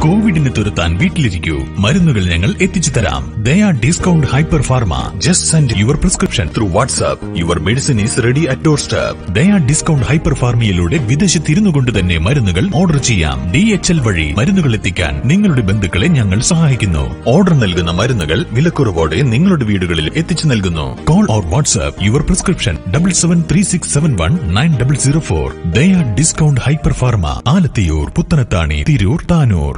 കോവിഡിനെ തുരത്താൻ വീട്ടിലിരിക്കൂ മരുന്നുകൾ ഞങ്ങൾ എത്തിച്ചു തരാം Daya discount hyper pharma just send your prescription through WhatsApp your medicine is ready at doorstep Daya discount hyper ഫാർമയിലൂടെ വിദേശത്തിരുന്നു കൊണ്ട് തന്നെ മരുന്നുകൾ ഓർഡർ ചെയ്യാം ഡി എച്ച് എൽ വഴി മരുന്നുകൾ എത്തിക്കാൻ നിങ്ങളുടെ ബന്ധുക്കളെ ഞങ്ങൾ സഹായിക്കുന്നു ഓർഡർ നൽകുന്ന മരുന്നുകൾ വിലക്കുറവോടെ നിങ്ങളുടെ വീടുകളിൽ എത്തിച്ചു നൽകുന്നു call or WhatsApp your prescription double seven three six seven one nine double zero four Daya discount hyper pharma Alathiyur Puthanathani Tirur Tanur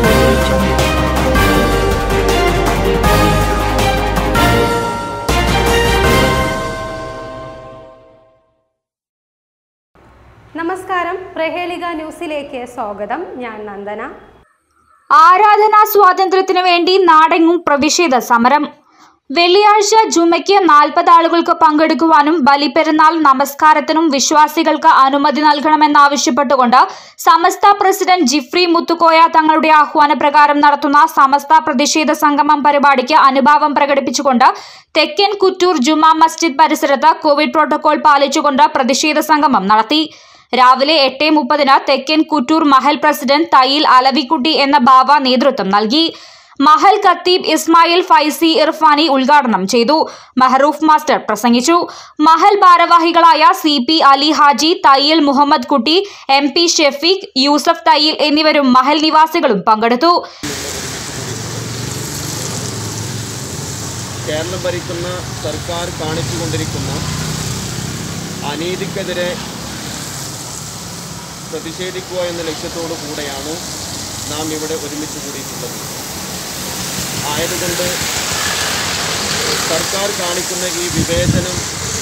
നമസ്കാരം പ്രഹേളിക ന്യൂസിലേക്ക് സ്വാഗതം ഞാൻ നന്ദന ആരാധനാ സ്വാതന്ത്ര്യത്തിനു വേണ്ടി നാടെങ്ങും പ്രതിഷേധ സമരം വെള്ളിയാഴ്ച ജുമയ്ക്ക് നാൽപ്പത് ആളുകൾക്ക് പങ്കെടുക്കുവാനും ബലിപ്പെരുന്നാൾ നമസ്കാരത്തിനും വിശ്വാസികൾക്ക് അനുമതി നൽകണമെന്നാവശ്യപ്പെട്ടുകൊണ്ട് സമസ്ത പ്രസിഡന്റ് ജിഫ്രി മുത്തുക്കോയ തങ്ങളുടെ ആഹ്വാനപ്രകാരം നടത്തുന്ന സമസ്ത പ്രതിഷേധ സംഗമം പരിപാടിക്ക് അനുഭാവം പ്രകടിപ്പിച്ചുകൊണ്ട് തെക്കൻ കുറ്റൂർ ജുമാ മസ്ജിദ് പരിസരത്ത് കോവിഡ് പ്രോട്ടോകോൾ പാലിച്ചുകൊണ്ട് പ്രതിഷേധ സംഗമം നടത്തി രാവിലെ എട്ട് മുപ്പതിന് തെക്കൻ കുറ്റൂർ മഹൽ പ്രസിഡന്റ് തയ്യിൽ അലവിക്കുട്ടി എന്ന ബാവ നേതൃത്വം നൽകി മഹൽ ഖത്തീബ് ഇസ്മായിൽ ഫൈസി ഇർഫാനി ഉദ്ഘാടനം ചെയ്തു മെഹറൂഫ് മാസ്റ്റർ പ്രസംഗിച്ചു മഹൽ ഭാരവാഹികളായ C P Ali Haji Thayyil Muhammad Kutty M P Shefeeq Yusuf Thayyil എന്നിവരും മഹൽ നിവാസികളും പങ്കെടുത്തു കേരളം ഭരിക്കുന്ന സർക്കാർ കാണിച്ചുകൊണ്ടിരിക്കുന്ന അനീതിക്കെതിരെ പ്രതിഷേധിക്കുക എന്ന ലക്ഷ്യത്തോടു കൂടെയാണ് നാം ഇവിടെ ഒരുമിച്ച് കൂടിയിട്ടുള്ളത് ആയതുകൊണ്ട് സർക്കാർ കാണിക്കുന്ന ഈ വിവേചനം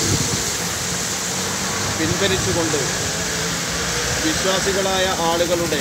പിൻവലിച്ചുകൊണ്ട് വിശ്വാസികളായ ആളുകളുടെ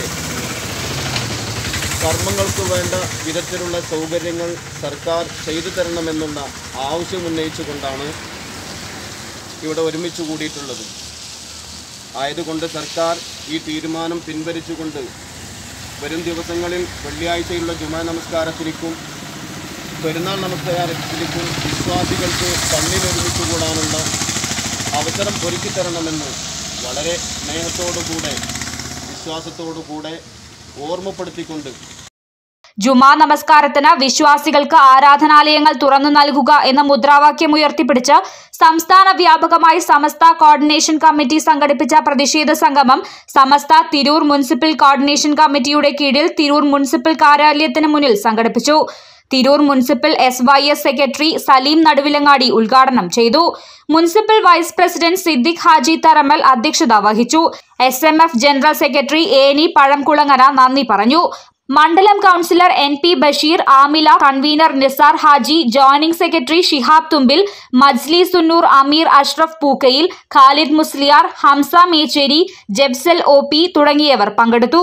കർമ്മങ്ങൾക്ക് വേണ്ട വിധത്തിലുള്ള സൗകര്യങ്ങൾ സർക്കാർ ചെയ്തു തരണമെന്നുള്ള ആവശ്യം ഉന്നയിച്ചുകൊണ്ടാണ് ഇവിടെ ഒരുമിച്ച് കൂടിയിട്ടുള്ളത് ആയതുകൊണ്ട് സർക്കാർ ഈ തീരുമാനം പിൻവലിച്ചുകൊണ്ട് വരും ദിവസങ്ങളിൽ വെള്ളിയാഴ്ചയുള്ള ജുമാ നമസ്കാരത്തിലേക്കും പെരുന്നാൾ നമസ്കാരത്തിലേക്കും വിശ്വാസികൾക്ക് കണ്ണിലൊരുമിച്ച് കൂടാനുള്ള അവസരം ഒരുക്കി തരണമെന്ന് വളരെ സ്നേഹത്തോടുകൂടെ വിശ്വാസത്തോടുകൂടെ ഓർമ്മപ്പെടുത്തിക്കൊണ്ട് ജുമാ നമസ്കാരത്തിന് വിശ്വാസികൾക്ക് ആരാധനാലയങ്ങൾ തുറന്നു നൽകുക എന്ന മുദ്രാവാക്യം ഉയർത്തിപ്പിടിച്ച് സംസ്ഥാന വ്യാപകമായി സമസ്ത കോർഡിനേഷൻ കമ്മിറ്റി സംഘടിപ്പിച്ച പ്രതിഷേധ സംഗമം സമസ്ത തിരൂർ മുനിസിപ്പൽ കോർഡിനേഷൻ കമ്മിറ്റിയുടെ കീഴിൽ തിരൂർ മുനിസിപ്പൽ കാര്യാലയത്തിന് മുന്നിൽ സംഘടിപ്പിച്ചു Tirur municipal S Y S secretary Salim Naduvilangadi ഉദ്ഘാടനം ചെയ്തു municipal vice president Siddique Haji Tharamal അധ്യക്ഷത വഹിച്ചു S M F general secretary Eni Pazhamkulangara നന്ദി പറഞ്ഞു മണ്ഡലം councillor N P Basheer Amila convener Nisar Haji joining secretary Shihab Thumbil Majli Sunnoor Ameer Ashraf Pookkayil Khalid Musliyar Hamza Mecheri Jabsal O P തുടങ്ങിയവർ പങ്കെടുത്തു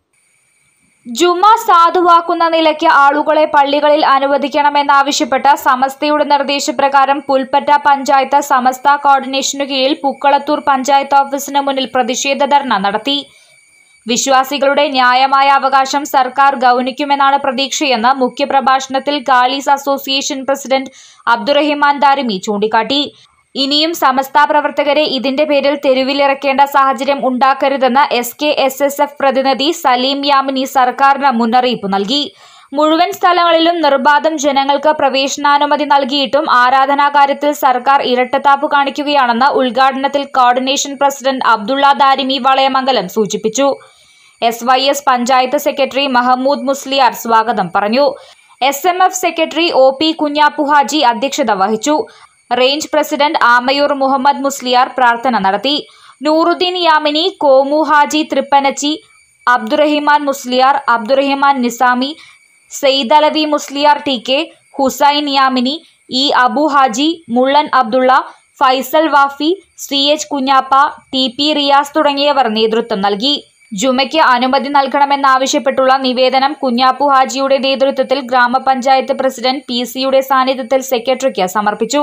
ജുമ സാധുവാക്കുന്ന നിലയ്ക്ക് ആളുകളെ പള്ളികളിൽ അനുവദിക്കണമെന്നാവശ്യപ്പെട്ട് സമസ്തയുടെ നിർദ്ദേശപ്രകാരം പുൽപ്പറ്റ പഞ്ചായത്ത് സമസ്ത കോർഡിനേഷനു കീഴിൽ പുക്കളത്തൂർ പഞ്ചായത്ത് ഓഫീസിന് മുന്നിൽ പ്രതിഷേധ ധർണ നടത്തി വിശ്വാസികളുടെ ന്യായമായ അവകാശം സർക്കാർ ഗൗനിക്കുമെന്നാണ് പ്രതീക്ഷയെന്ന് മുഖ്യപ്രഭാഷണത്തിൽ ഗാലീസ് അസോസിയേഷൻ പ്രസിഡന്റ് അബ്ദുറഹിമാൻ ദാരിമി ചൂണ്ടിക്കാട്ടി ഇനിയും സമസ്ത പ്രവർത്തകരെ ഇതിന്റെ പേരിൽ തെരുവിലിറക്കേണ്ട സാഹചര്യം ഉണ്ടാക്കരുതെന്ന് S K S S F പ്രതിനിധി സലീം യാമിനി സർക്കാരിന് മുന്നറിയിപ്പ് നൽകി മുഴുവൻ സ്ഥലങ്ങളിലും നിർബാധം ജനങ്ങൾക്ക് പ്രവേശനാനുമതി നൽകിയിട്ടും ആരാധനാ കാര്യത്തിൽ സർക്കാർ ഇരട്ടത്താപ്പ് കാണിക്കുകയാണെന്ന് ഉദ്ഘാടനത്തിൽ കോർഡിനേഷൻ പ്രസിഡന്റ് അബ്ദുള്ള ദാരിമി വളയമംഗലം സൂചിപ്പിച്ചു S Y S panchayat secretary Mahmood Musliyar സ്വാഗതം പറഞ്ഞു S M F secretary O P Kunjappuhaji അധ്യക്ഷത വഹിച്ചു റേഞ്ച് പ്രസിഡന്റ് ആമയൂർ മുഹമ്മദ് മുസ്ലിയാർ പ്രാർത്ഥന നടത്തി Nooruddin Yamani Komu Haji Thrippanachi Abdurahiman Musliyar Abdurahiman Nizami Saidalavi Musliyar T K Hussain Yamani E Abu Haji Mullan Abdulla Faisal Wafy C H Kunjappa T P Riyas തുടങ്ങിയവർ നേതൃത്വം നൽകി ജുമയ്ക്ക് അനുമതി നൽകണമെന്നാവശ്യപ്പെട്ടുള്ള നിവേദനം കുഞ്ഞാപ്പു ഹാജിയുടെ നേതൃത്വത്തിൽ ഗ്രാമപഞ്ചായത്ത് പ്രസിഡന്റ് പി സിയുടെ സാന്നിധ്യത്തിൽ സെക്രട്ടറിക്ക് സമർപ്പിച്ചു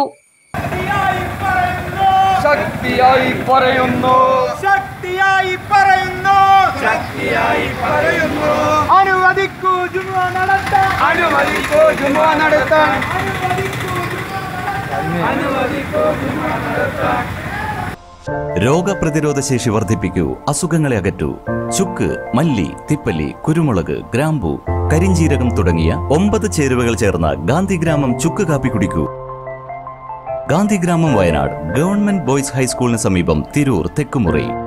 ശക്തിയായി പറയുന്നു ശക്തിയായി പറയുന്നു ശക്തിയായി പറയുന്നു അനുവദിക്കൂ ജുമ നടത്താൻ അനുമതിക്കോ ജുമ നടത്താൻ അനുവദിക്കൂ ജുമ നടത്താൻ. അനുവദിക്കൂ ജുമ നടത്താൻ രോഗപ്രതിരോധ ശേഷി വർദ്ധിപ്പിക്കൂ അസുഖങ്ങളെ അകറ്റൂ ചുക്ക് മല്ലി തിപ്പല്ലി കുരുമുളക് ഗ്രാമ്പു കരിഞ്ചീരകം തുടങ്ങിയ ഒമ്പത് ചേരുവകൾ ചേർന്ന ഗാന്ധിഗ്രാമം ചുക്ക് കാപ്പി കുടിക്കൂ ഗാന്ധിഗ്രാമം വയനാട് ഗവൺമെന്റ് ബോയ്സ് ഹൈസ്കൂളിന് സമീപം തിരൂർ തെക്കുമുറി